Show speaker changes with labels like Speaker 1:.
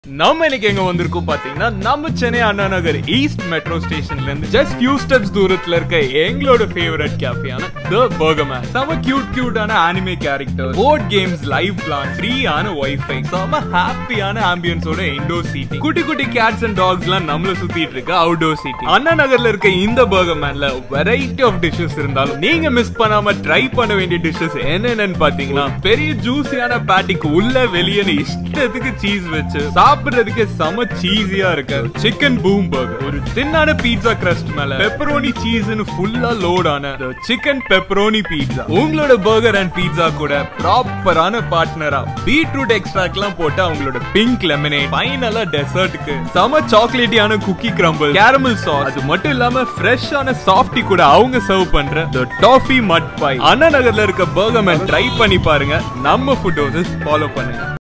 Speaker 1: நம்ம இன்னைக்கு எங்க வந்திருக்கோம் பாத்தீங்கன்னா நம்ம சென்னை அண்ணா நகர் ஈஸ்ட் மெட்ரோ ஸ்டேஷன்ல இருந்து ஜஸ்ட் ஃபியூ ஸ்டெப்ஸ் தூரத்துல இருக்க எங்களோட ஃபேவரட் கேஃபியான த பர்கர் மேன் செம கியூட் கியூட்டான anime character board games live plan ஃப்ரீயான வைஃபை செம ஹாப்பியான ஆம்பியன்ஸோட இன்டோர் சீட்டிங் குட்டி குட்டி கேட்ஸ் அண்ட் டாக்ஸ் எல்லாம் நம்மள சுத்திட்டு இருக்க அவுட்டோர் சீட்டிங் அண்ணா நகர்ல இருக்க இந்த பர்கர் மேன்ல வெரைட்டி ஆஃப் டிஷ்ஷஸ் இருந்தாலும் நீங்க மிஸ் பண்ணாம ட்ரை பண்ண வேண்டிய டிஷ்ஷஸ் என்னென்னு பாத்தீங்கன்னா பெரிய ஜூசியான பேட்டிக்கு உள்ள வெளியே இஷ்டத்துக்கு சீஸ் வச்சு சாப்பிடுறதுக்கு செம சீஸியா இருக்கு சிக்கன் பூம் பர்கர் ஒரு தின்னான பீட்சா கிரஸ்ட் மேல பெப்பரோனி சீஸ்னு ஃபுல்லா லோட் ஆன சிக்கன் பெப்பரோனி பீட்சா உங்களோட பர்கர் அண்ட் பீட்சா கூட ப்ராப்பரான பார்ட்னரா பீட்ரூட் எக்ஸ்ட்ராக்ட் எல்லாம் போட்டு அவங்களோட பிங்க் லெமனேட் ஃபைனலா டெசர்ட்டுக்கு செம சாக்லேட்டியான குக்கி கிரம்பிள் கேரமல் சாஸ் அது மட்டும் இல்லாம ஃப்ரெஷ்ஷான சாஃப்டி கூட அவங்க சர்வ் பண்ற த டாஃபி மட் பை அண்ணா நகர்ல இருக்க பர்கர் மேன் ட்ரை பண்ணி பாருங்க நம்ம ஃபுட் ஃபாலோ பண்ணுங்க